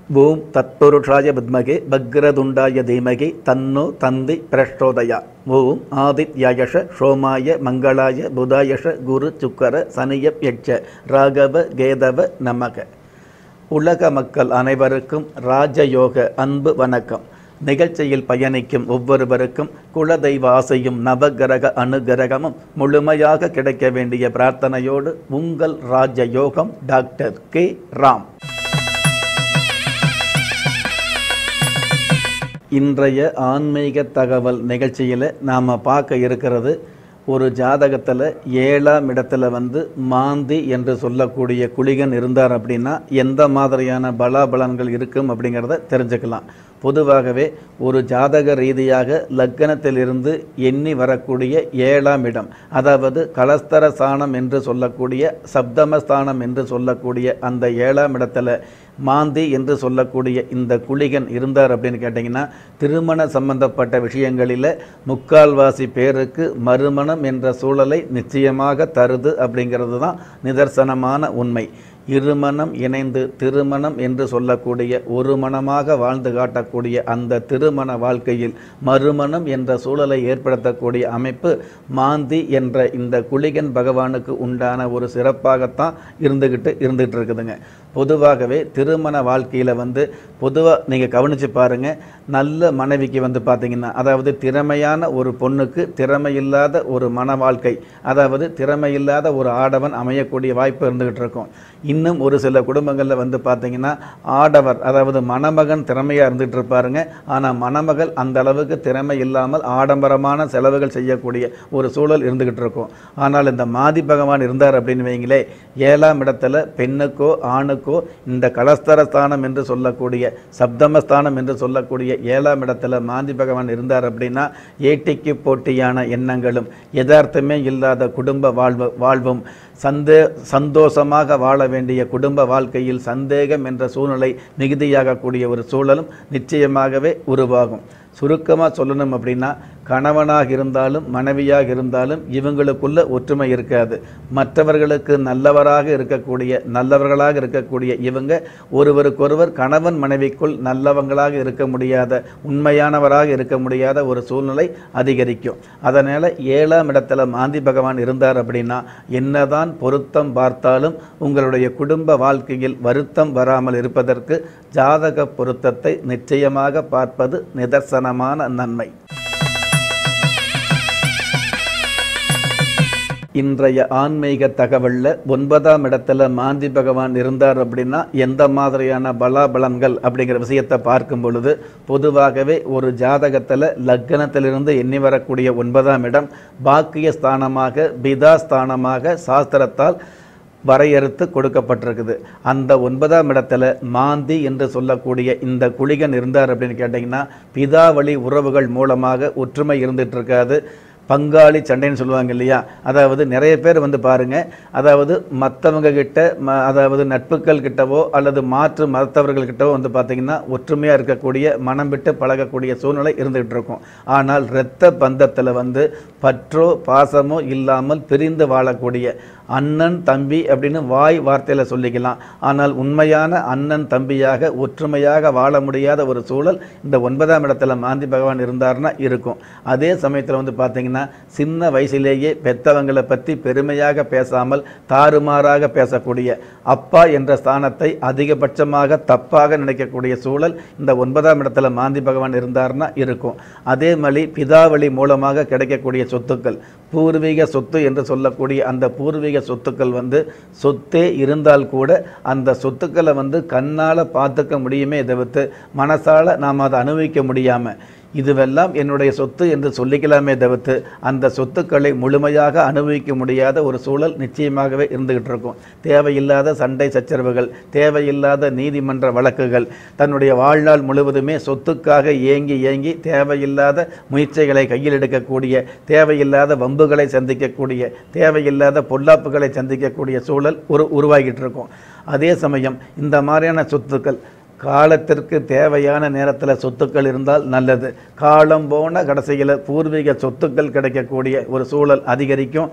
ஓம் தத்புருஷாய வித்மகே பக்ரதுண்டாய தீமகி தன்னோ தந்தி பிரஷ்டோதயா ஓம் ஆதித்யாயஷ சோமாய மங்களாய புதாயஷ குரு சுக்கர சனிய யட்ச ராகவ கேதவ நமக உலக மக்கள் அனைவருக்கும் ராஜயோக அன்பு வணக்கம் நிகழ்ச்சியில் பயணிக்கும் ஒவ்வொருவருக்கும் குலதெய்வ ஆசையும் நவகிரக அனுகிரகமும் முழுமையாக கிடைக்க வேண்டிய பிரார்த்தனையோடு உங்கள் ராஜயோகம் டாக்டர் கே ராம் இன்றைய ஆன்மீக தகவல் நிகழ்ச்சியில் நாம் பார்க்க இருக்கிறது ஒரு ஜாதகத்தில் ஏழாம் இடத்துல வந்து மாந்தி என்று சொல்லக்கூடிய குளிகன் இருந்தார் அப்படின்னா எந்த மாதிரியான பலாபலன்கள் இருக்கும் அப்படிங்கிறத தெரிஞ்சுக்கலாம் பொதுவாகவே ஒரு ஜாதக ரீதியாக லக்கணத்திலிருந்து எண்ணி வரக்கூடிய ஏழாம் இடம் அதாவது கலஸ்தர ஸ்தானம் என்று சொல்லக்கூடிய சப்தமஸ்தானம் என்று சொல்லக்கூடிய அந்த ஏழாம் இடத்துல மாந்தி என்று சொல்லக்கூடிய இந்த குளிகன் இருந்தார் அப்படின்னு கேட்டிங்கன்னா திருமண சம்பந்தப்பட்ட விஷயங்களில் முக்கால்வாசி பேருக்கு மறுமணம் என்ற சூழலை நிச்சயமாக தருது அப்படிங்கிறது தான் நிதர்சனமான உண்மை இருமணம் இணைந்து திருமணம் என்று சொல்லக்கூடிய ஒரு மனமாக வாழ்ந்து காட்டக்கூடிய அந்த திருமண வாழ்க்கையில் மறுமணம் என்ற சூழலை ஏற்படுத்தக்கூடிய அமைப்பு மாந்தி என்ற இந்த குளிகன் பகவானுக்கு உண்டான ஒரு சிறப்பாகத்தான் இருந்துக்கிட்டு இருந்துகிட்டு இருக்குதுங்க பொதுவாகவே திருமண வாழ்க்கையில் வந்து பொதுவாக நீங்கள் கவனித்து பாருங்கள் நல்ல மனைவிக்கு வந்து பார்த்தீங்கன்னா அதாவது திறமையான ஒரு பொண்ணுக்கு திறமையில்லாத ஒரு மன வாழ்க்கை அதாவது திறமையில்லாத ஒரு ஆடவன் அமையக்கூடிய வாய்ப்பு இருந்துகிட்டு இருக்கும் இன்னும் ஒரு சில குடும்பங்களில் வந்து பார்த்தீங்கன்னா ஆடவர் அதாவது மணமகன் திறமையாக இருந்துகிட்டு இருப்பாருங்க ஆனால் மணமகள் அந்த அளவுக்கு திறமை இல்லாமல் ஆடம்பரமான செலவுகள் செய்யக்கூடிய ஒரு சூழல் இருந்துகிட்டு இருக்கும் ஆனால் இந்த மாதி பகவான் இருந்தார் அப்படின்னு வைங்களே ஏழாம் இடத்துல பெண்ணுக்கோ ஆணுக்கோ இந்த கலஸ்தரஸ்தானம் என்று சொல்லக்கூடிய சப்தமஸ்தானம் என்று சொல்லக்கூடிய ஏழாம் இடத்துல மாந்தி பகவான் இருந்தார் அப்படின்னா ஏட்டிக்கு போட்டியான எண்ணங்களும் யதார்த்தமே இல்லாத குடும்ப வாழ்வு வாழ்வும் சந்தே சந்தோஷமாக வாழ வேண்டிய குடும்ப வாழ்க்கையில் சந்தேகம் என்ற சூழ்நிலை மிகுதியாகக்கூடிய ஒரு சூழலும் நிச்சயமாகவே உருவாகும் சுருக்கமாக சொல்லணும் அப்படின்னா கணவனாக இருந்தாலும் மனைவியாக இருந்தாலும் இவங்களுக்குள்ள ஒற்றுமை இருக்காது மற்றவர்களுக்கு நல்லவராக இருக்கக்கூடிய நல்லவர்களாக இருக்கக்கூடிய இவங்க ஒருவருக்கொருவர் கணவன் மனைவிக்குள் நல்லவங்களாக இருக்க முடியாத உண்மையானவராக இருக்க முடியாத ஒரு சூழ்நிலை அதிகரிக்கும் அதனால் ஏழாம் இடத்துல மாந்தி பகவான் இருந்தார் அப்படின்னா என்னதான் பொருத்தம் பார்த்தாலும் உங்களுடைய குடும்ப வாழ்க்கையில் வருத்தம் வராமல் இருப்பதற்கு ஜாதக பொருத்தத்தை நிச்சயமாக பார்ப்பது நிதர்சனமான நன்மை இன்றைய ஆன்மீக தகவலில் ஒன்பதாம் இடத்துல மாந்தி பகவான் இருந்தார் அப்படின்னா எந்த மாதிரியான பலாபலன்கள் அப்படிங்கிற விஷயத்தை பார்க்கும் பொழுது பொதுவாகவே ஒரு ஜாதகத்தில் லக்னத்திலிருந்து எண்ணி வரக்கூடிய ஒன்பதாம் இடம் பாக்கிய ஸ்தானமாக பிதா ஸ்தானமாக சாஸ்திரத்தால் வரையறுத்து கொடுக்கப்பட்டிருக்குது அந்த ஒன்பதாம் இடத்துல மாந்தி என்று சொல்லக்கூடிய இந்த குளிகன் இருந்தார் அப்படின்னு கேட்டிங்கன்னா பிதாவளி உறவுகள் மூலமாக ஒற்றுமை இருந்துட்டு இருக்காது பங்காளி சண்டைன்னு சொல்லுவாங்க இல்லையா அதாவது நிறைய பேர் வந்து பாருங்க அதாவது மற்றவங்க கிட்ட ம அதாவது நட்புகள் கிட்டவோ அல்லது மாற்று மதத்தவர்கள் கிட்டவோ வந்து பார்த்தீங்கன்னா ஒற்றுமையாக இருக்கக்கூடிய மனம் விட்டு பழகக்கூடிய சூழ்நிலை இருந்துகிட்டு இருக்கும் ஆனால் இரத்த பந்தத்தில் வந்து பற்றோ பாசமோ இல்லாமல் பிரிந்து வாழக்கூடிய அண்ணன் தம்பி அப்படின்னு வாய் வார்த்தையில் சொல்லிக்கலாம் ஆனால் உண்மையான அண்ணன் தம்பியாக ஒற்றுமையாக வாழ முடியாத ஒரு சூழல் இந்த ஒன்பதாம் இடத்துல மாந்தி பகவான் இருந்தார்னா இருக்கும் அதே சமயத்தில் வந்து பார்த்தீங்கன்னா சின்ன வயசிலேயே பெத்தவங்களை பற்றி பெருமையாக பேசாமல் தாறுமாறாக பேசக்கூடிய அப்பா என்ற ஸ்தானத்தை அதிகபட்சமாக தப்பாக நினைக்கக்கூடிய சூழல் இந்த ஒன்பதாம் இடத்துல மாந்தி பகவான் இருந்தார்னா இருக்கும் அதே மாதிரி பிதாவளி மூலமாக கிடைக்கக்கூடிய சொத்துக்கள் பூர்வீக சொத்து என்று சொல்லக்கூடிய அந்த பூர்வீக சொத்துக்கள் வந்து சொத்தே இருந்தால் கூட அந்த சொத்துக்களை வந்து கண்ணால் பார்த்துக்க முடியுமே தவிர்த்து மனசால் நாம் அதை அனுபவிக்க முடியாமல் இதுவெல்லாம் என்னுடைய சொத்து என்று சொல்லிக்கலாமே தவிர்த்து அந்த சொத்துக்களை முழுமையாக அனுபவிக்க முடியாத ஒரு சூழல் நிச்சயமாகவே இருந்துகிட்டு இருக்கும் தேவையில்லாத சண்டை சச்சரவுகள் தேவையில்லாத நீதிமன்ற வழக்குகள் தன்னுடைய வாழ்நாள் முழுவதுமே சொத்துக்காக ஏங்கி ஏங்கி தேவையில்லாத முயற்சிகளை கையில் எடுக்கக்கூடிய தேவையில்லாத வம்புகளை சந்திக்கக்கூடிய தேவையில்லாத பொல்லாப்புகளை சந்திக்கக்கூடிய சூழல் ஒரு உருவாகிட்டு இருக்கும் அதே சமயம் இந்த மாதிரியான சொத்துக்கள் காலத்திற்கு தேவையான நேரத்தில் சொத்துக்கள் இருந்தால் நல்லது காலம் போன கடைசியில் பூர்வீக சொத்துக்கள் கிடைக்கக்கூடிய ஒரு சூழல் அதிகரிக்கும்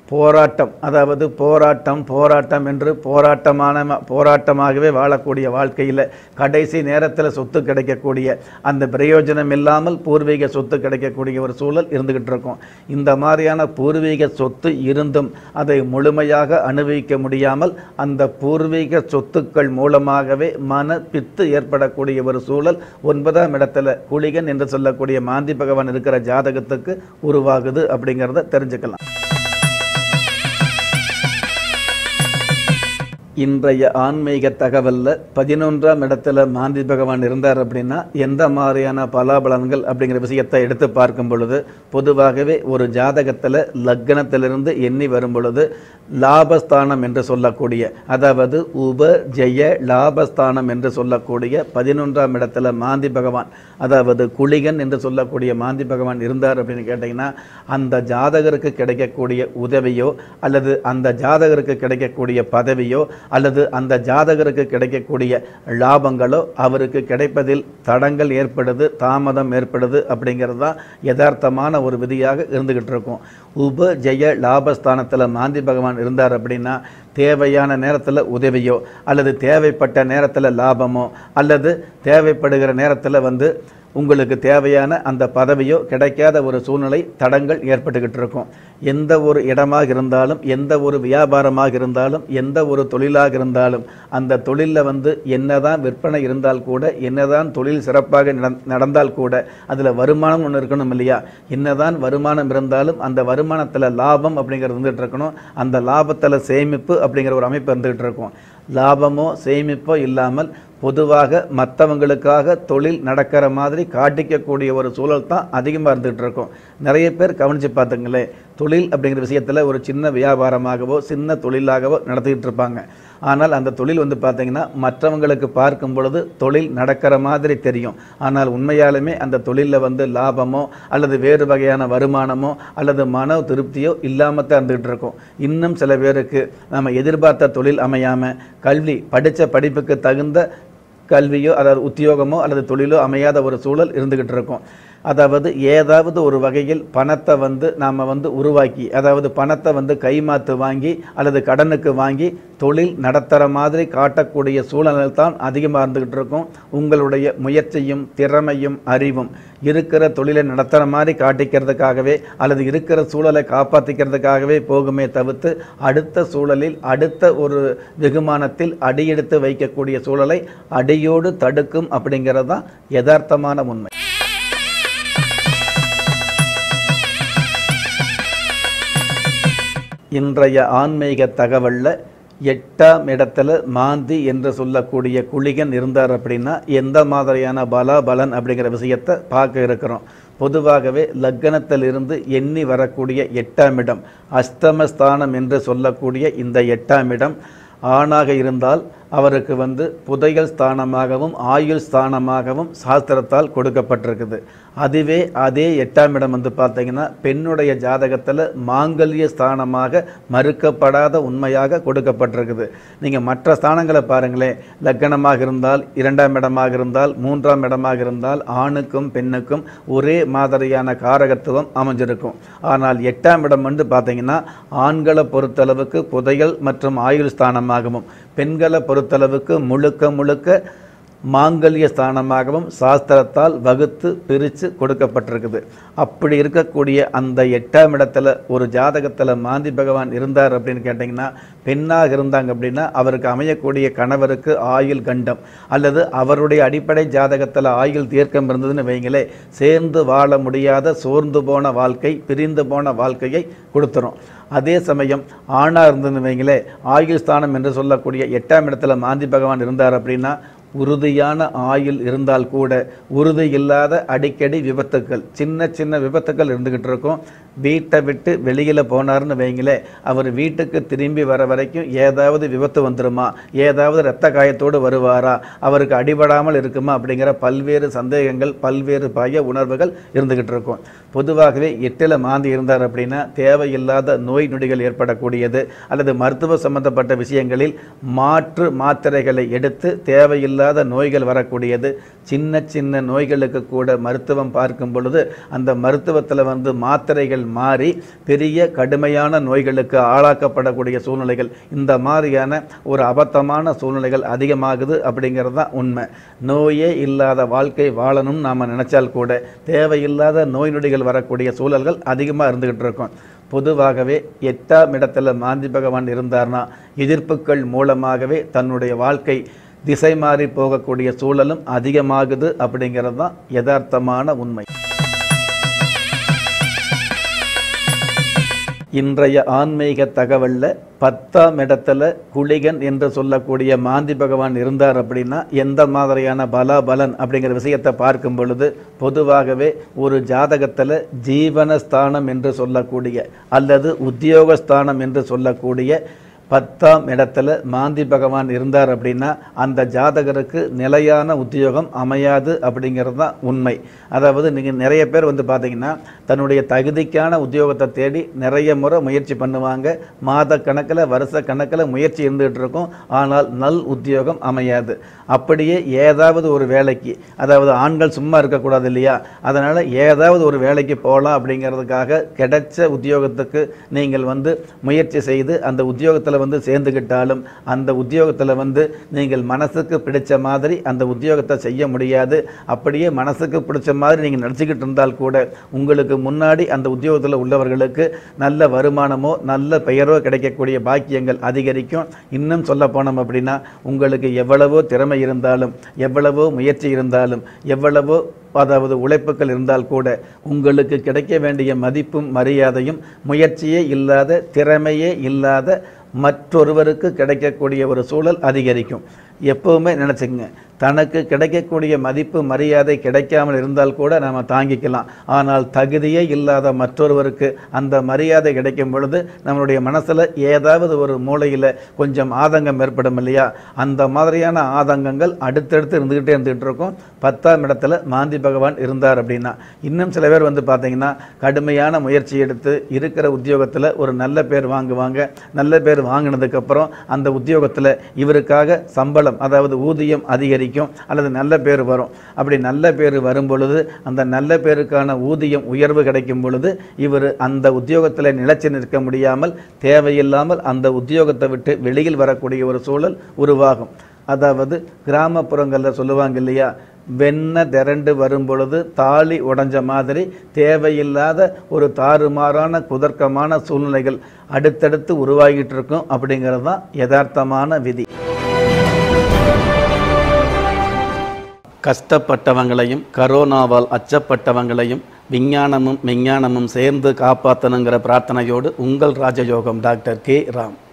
போராட்டம் அதாவது போராட்டம் போராட்டம் என்று போராட்டமான ம- போராட்டமாகவே வாழக்கூடிய வாழ்க்கையில் கடைசி நேரத்தில் சொத்து கிடைக்கக்கூடிய அந்த பிரயோஜனம் இல்லாமல் பூர்வீக சொத்து கிடைக்கக்கூடிய ஒரு சூழல் இருந்துகிட்டு இருக்கும் இந்த மாதிரியான பூர்வீக சொத்து இருந்தும் அதை முழுமையாக அனுபவிக்க முடியாமல் அந்த பூர்வீக சொத்துக்கள் மூலமாகவே மன பித்து ஏற்படக்கூடிய ஒரு சூழல் ஒன்பதாம் இடத்துல குளிகன் என்று சொல்லக்கூடிய மாந்தி பகவான் இருக்கிற ஜாதகத்துக்கு உருவாகுது அப்படிங்கிறத தெரிஞ்சுக்கலாம் இன்றைய ஆன்மீக தகவலில் பதினொன்றாம் இடத்துல மாந்தி பகவான் இருந்தார் அப்படின்னா எந்த மாதிரியான பலாபலன்கள் அப்படிங்கிற விஷயத்தை எடுத்து பார்க்கும் பொழுது பொதுவாகவே ஒரு ஜாதகத்தில் லக்னத்திலிருந்து எண்ணி வரும் பொழுது லாபஸ்தானம் என்று சொல்லக்கூடிய அதாவது உப ஜெய லாபஸ்தானம் என்று சொல்லக்கூடிய பதினொன்றாம் இடத்துல மாந்தி பகவான் அதாவது குளிகன் என்று சொல்லக்கூடிய மாந்தி பகவான் இருந்தார் அப்படின்னு கேட்டிங்கன்னா அந்த ஜாதகருக்கு கிடைக்கக்கூடிய உதவியோ அல்லது அந்த ஜாதகருக்கு கிடைக்கக்கூடிய பதவியோ அல்லது அந்த ஜாதகருக்கு கிடைக்கக்கூடிய லாபங்களோ அவருக்கு கிடைப்பதில் தடங்கள் ஏற்படுது தாமதம் ஏற்படுது அப்படிங்கிறது தான் யதார்த்தமான ஒரு விதியாக இருந்துகிட்டு இருக்கும் உப ஜெய லாபஸ்தானத்தில் மாந்தி பகவான் இருந்தார் அப்படின்னா தேவையான நேரத்தில் உதவியோ அல்லது தேவைப்பட்ட நேரத்தில் லாபமோ அல்லது தேவைப்படுகிற நேரத்தில் வந்து உங்களுக்கு தேவையான அந்த பதவியோ கிடைக்காத ஒரு சூழ்நிலை தடங்கள் ஏற்பட்டுக்கிட்டு இருக்கும் எந்த ஒரு இடமாக இருந்தாலும் எந்த ஒரு வியாபாரமாக இருந்தாலும் எந்த ஒரு தொழிலாக இருந்தாலும் அந்த தொழிலில் வந்து என்னதான் விற்பனை இருந்தால் கூட என்னதான் தொழில் சிறப்பாக நடந்- நடந்தால் கூட அதில் வருமானம் ஒன்று இருக்கணும் இல்லையா என்னதான் வருமானம் இருந்தாலும் அந்த வருமானத்தில் லாபம் அப்படிங்கிறது இருந்துகிட்டு இருக்கணும் அந்த லாபத்தில் சேமிப்பு அப்படிங்கிற ஒரு அமைப்பு இருந்துகிட்டு இருக்கும் லாபமோ சேமிப்போ இல்லாமல் பொதுவாக மற்றவங்களுக்காக தொழில் நடக்கிற மாதிரி காட்டிக்கக்கூடிய ஒரு சூழல் தான் அதிகமாக இருந்துகிட்டு இருக்கும் நிறைய பேர் கவனித்து பார்த்துங்களேன் தொழில் அப்படிங்கிற விஷயத்தில் ஒரு சின்ன வியாபாரமாகவோ சின்ன தொழிலாகவோ நடத்திக்கிட்டு இருப்பாங்க ஆனால் அந்த தொழில் வந்து பார்த்தீங்கன்னா மற்றவங்களுக்கு பார்க்கும் பொழுது தொழில் நடக்கிற மாதிரி தெரியும் ஆனால் உண்மையாலுமே அந்த தொழிலில் வந்து லாபமோ அல்லது வேறு வகையான வருமானமோ அல்லது மன திருப்தியோ இல்லாமல் தான் இருந்துகிட்டு இருக்கும் இன்னும் சில பேருக்கு நம்ம எதிர்பார்த்த தொழில் அமையாமல் கல்வி படித்த படிப்புக்கு தகுந்த கல்வியோ அதாவது உத்தியோகமோ அல்லது தொழிலோ அமையாத ஒரு சூழல் இருந்துகிட்டு இருக்கும் அதாவது ஏதாவது ஒரு வகையில் பணத்தை வந்து நாம் வந்து உருவாக்கி அதாவது பணத்தை வந்து கைமாத்து வாங்கி அல்லது கடனுக்கு வாங்கி தொழில் நடத்துகிற மாதிரி காட்டக்கூடிய சூழல்கள் தான் அதிகமாக இருந்துகிட்டு இருக்கும் உங்களுடைய முயற்சியும் திறமையும் அறிவும் இருக்கிற தொழிலை நடத்துகிற மாதிரி காட்டிக்கிறதுக்காகவே அல்லது இருக்கிற சூழலை காப்பாற்றிக்கிறதுக்காகவே போகுமே தவிர்த்து அடுத்த சூழலில் அடுத்த ஒரு வெகுமானத்தில் அடியெடுத்து வைக்கக்கூடிய சூழலை அடியோடு தடுக்கும் அப்படிங்கிறது தான் யதார்த்தமான உண்மை இன்றைய ஆன்மீக தகவலில் எட்டாம் இடத்துல மாந்தி என்று சொல்லக்கூடிய குளிகன் இருந்தார் அப்படின்னா எந்த மாதிரியான பலாபலன் அப்படிங்கிற விஷயத்தை பார்க்க இருக்கிறோம் பொதுவாகவே லக்னத்தில் இருந்து எண்ணி வரக்கூடிய எட்டாம் இடம் அஸ்தமஸ்தானம் என்று சொல்லக்கூடிய இந்த எட்டாம் இடம் ஆணாக இருந்தால் அவருக்கு வந்து புதையல் ஸ்தானமாகவும் ஆயுள் ஸ்தானமாகவும் சாஸ்திரத்தால் கொடுக்கப்பட்டிருக்குது அதுவே அதே எட்டாம் இடம் வந்து பார்த்தீங்கன்னா பெண்ணுடைய ஜாதகத்தில் மாங்கல்ய ஸ்தானமாக மறுக்கப்படாத உண்மையாக கொடுக்கப்பட்டிருக்குது நீங்கள் மற்ற ஸ்தானங்களை பாருங்களேன் லக்கணமாக இருந்தால் இரண்டாம் இடமாக இருந்தால் மூன்றாம் இடமாக இருந்தால் ஆணுக்கும் பெண்ணுக்கும் ஒரே மாதிரியான காரகத்துவம் அமைஞ்சிருக்கும் ஆனால் எட்டாம் இடம் வந்து பார்த்தீங்கன்னா ஆண்களை பொறுத்தளவுக்கு புதையல் மற்றும் ஆயுள் ஸ்தானமாகவும் பெண்களை பொறுத்தளவுக்கு முழுக்க முழுக்க மாங்கல்ய ஸ்தானமாகவும் சாஸ்திரத்தால் வகுத்து பிரித்து கொடுக்கப்பட்டிருக்குது அப்படி இருக்கக்கூடிய அந்த எட்டாம் இடத்துல ஒரு ஜாதகத்தில் மாந்தி பகவான் இருந்தார் அப்படின்னு கேட்டிங்கன்னா பெண்ணாக இருந்தாங்க அப்படின்னா அவருக்கு அமையக்கூடிய கணவருக்கு ஆயுள் கண்டம் அல்லது அவருடைய அடிப்படை ஜாதகத்தில் ஆயுள் தீர்க்கம் இருந்ததுன்னு வைங்களே சேர்ந்து வாழ முடியாத சோர்ந்து போன வாழ்க்கை பிரிந்து போன வாழ்க்கையை கொடுத்துரும் அதே சமயம் ஆணாக இருந்ததுன்னு வைங்களே ஆயுள் ஸ்தானம் என்று சொல்லக்கூடிய எட்டாம் இடத்துல மாந்தி பகவான் இருந்தார் அப்படின்னா உறுதியான ஆயுள் இருந்தால் கூட உறுதி இல்லாத அடிக்கடி விபத்துக்கள் சின்ன சின்ன விபத்துக்கள் இருந்துக்கிட்டு இருக்கும் வீட்டை விட்டு வெளியில் போனார்னு வைங்களே அவர் வீட்டுக்கு திரும்பி வர வரைக்கும் ஏதாவது விபத்து வந்துருமா ஏதாவது இரத்த காயத்தோடு வருவாரா அவருக்கு அடிபடாமல் இருக்குமா அப்படிங்கிற பல்வேறு சந்தேகங்கள் பல்வேறு பய உணர்வுகள் இருந்துக்கிட்டு இருக்கும் பொதுவாகவே எட்டில் மாந்தி இருந்தார் அப்படின்னா தேவையில்லாத நோய் நொடிகள் ஏற்படக்கூடியது அல்லது மருத்துவ சம்பந்தப்பட்ட விஷயங்களில் மாற்று மாத்திரைகளை எடுத்து தேவையில்லாத நோய்கள் வரக்கூடியது சின்ன சின்ன நோய்களுக்கு கூட மருத்துவம் பார்க்கும் பொழுது அந்த மருத்துவத்தில் வந்து மாத்திரைகளை சூழ்நிலைகள் மாறி பெரிய கடுமையான நோய்களுக்கு ஆளாக்கப்படக்கூடிய சூழ்நிலைகள் இந்த மாதிரியான ஒரு அபத்தமான சூழ்நிலைகள் அதிகமாகுது அப்படிங்கிறது தான் உண்மை நோயே இல்லாத வாழ்க்கை வாழணும்னு நாம் நினைச்சால் கூட தேவையில்லாத நோய் நொடிகள் வரக்கூடிய சூழல்கள் அதிகமாக இருந்துகிட்டு இருக்கும் பொதுவாகவே எட்டாம் இடத்துல மாந்தி பகவான் இருந்தார்னா எதிர்ப்புகள் மூலமாகவே தன்னுடைய வாழ்க்கை திசை மாறி போகக்கூடிய சூழலும் அதிகமாகுது அப்படிங்கிறது தான் யதார்த்தமான உண்மை இன்றைய ஆன்மீக தகவல்ல பத்தாம் இடத்துல குளிகன் என்று சொல்லக்கூடிய மாந்தி பகவான் இருந்தார் அப்படின்னா எந்த மாதிரியான பலாபலன் அப்படிங்கிற விஷயத்தை பார்க்கும் பொழுது பொதுவாகவே ஒரு ஜாதகத்தில் ஜீவனஸ்தானம் என்று சொல்லக்கூடிய அல்லது உத்தியோகஸ்தானம் என்று சொல்லக்கூடிய பத்தாம் இடத்துல மாந்தி பகவான் இருந்தார் அப்படின்னா அந்த ஜாதகருக்கு நிலையான உத்தியோகம் அமையாது அப்படிங்கிறது தான் உண்மை அதாவது நீங்கள் நிறைய பேர் வந்து பார்த்தீங்கன்னா தன்னுடைய தகுதிக்கான உத்தியோகத்தை தேடி நிறைய முறை முயற்சி பண்ணுவாங்க மாத கணக்கில் வருஷ கணக்கில் முயற்சி இருந்துகிட்டு இருக்கும் ஆனால் நல் உத்தியோகம் அமையாது அப்படியே ஏதாவது ஒரு வேலைக்கு அதாவது ஆண்கள் சும்மா இருக்கக்கூடாது இல்லையா அதனால் ஏதாவது ஒரு வேலைக்கு போகலாம் அப்படிங்கிறதுக்காக கிடைச்ச உத்தியோகத்துக்கு நீங்கள் வந்து முயற்சி செய்து அந்த உத்தியோகத்தில் வந்து சேர்ந்துக்கிட்டாலும் அந்த உத்தியோகத்தில் வந்து நீங்கள் மனசுக்கு பிடிச்ச மாதிரி அந்த உத்தியோகத்தை செய்ய முடியாது அப்படியே மனசுக்கு பிடிச்ச மாதிரி நீங்கள் நடிச்சுக்கிட்டு இருந்தால் கூட உங்களுக்கு முன்னாடி அந்த உத்தியோகத்தில் உள்ளவர்களுக்கு நல்ல வருமானமோ நல்ல பெயரோ கிடைக்கக்கூடிய பாக்கியங்கள் அதிகரிக்கும் இன்னும் சொல்ல போனோம் அப்படின்னா உங்களுக்கு எவ்வளவோ திறமை இருந்தாலும் எவ்வளவோ முயற்சி இருந்தாலும் எவ்வளவோ அதாவது உழைப்புகள் இருந்தால் கூட உங்களுக்கு கிடைக்க வேண்டிய மதிப்பும் மரியாதையும் முயற்சியே இல்லாத திறமையே இல்லாத மற்றொருவருக்கு கிடைக்கக்கூடிய ஒரு சூழல் அதிகரிக்கும் எப்பவுமே நினச்சிங்க தனக்கு கிடைக்கக்கூடிய மதிப்பு மரியாதை கிடைக்காமல் இருந்தால் கூட நாம் தாங்கிக்கலாம் ஆனால் தகுதியே இல்லாத மற்றொருவருக்கு அந்த மரியாதை கிடைக்கும் பொழுது நம்மளுடைய மனசில் ஏதாவது ஒரு மூலையில் கொஞ்சம் ஆதங்கம் ஏற்படும் இல்லையா அந்த மாதிரியான ஆதங்கங்கள் அடுத்தடுத்து இருந்துக்கிட்டே இருந்துகிட்டு இருக்கும் பத்தாம் இடத்துல மாந்தி பகவான் இருந்தார் அப்படின்னா இன்னும் சில பேர் வந்து பார்த்தீங்கன்னா கடுமையான முயற்சி எடுத்து இருக்கிற உத்தியோகத்தில் ஒரு நல்ல பேர் வாங்குவாங்க நல்ல பேர் வாங்கினதுக்கப்புறம் அந்த உத்தியோகத்தில் இவருக்காக சம்பளம் அதாவது ஊதியம் அதிகரிக்கும் அல்லது நல்ல பேர் வரும் அப்படி நல்ல பேர் வரும் பொழுது அந்த நல்ல பேருக்கான ஊதியம் உயர்வு கிடைக்கும் பொழுது இவர் அந்த உத்தியோகத்தில் நிலைச்சு நிற்க முடியாமல் தேவையில்லாமல் அந்த உத்தியோகத்தை விட்டு வெளியில் வரக்கூடிய ஒரு சூழல் உருவாகும் அதாவது கிராமப்புறங்களில் சொல்லுவாங்க இல்லையா வெண்ண திரண்டு வரும் பொழுது தாலி உடைஞ்ச மாதிரி தேவையில்லாத ஒரு தாறுமாறான குதர்க்கமான சூழ்நிலைகள் அடுத்தடுத்து உருவாகிட்டு இருக்கும் அப்படிங்கிறது தான் யதார்த்தமான விதி கஷ்டப்பட்டவங்களையும் கரோனாவால் அச்சப்பட்டவங்களையும் விஞ்ஞானமும் விஞ்ஞானமும் சேர்ந்து காப்பாற்றணுங்கிற பிரார்த்தனையோடு உங்கள் ராஜயோகம் டாக்டர் கே ராம்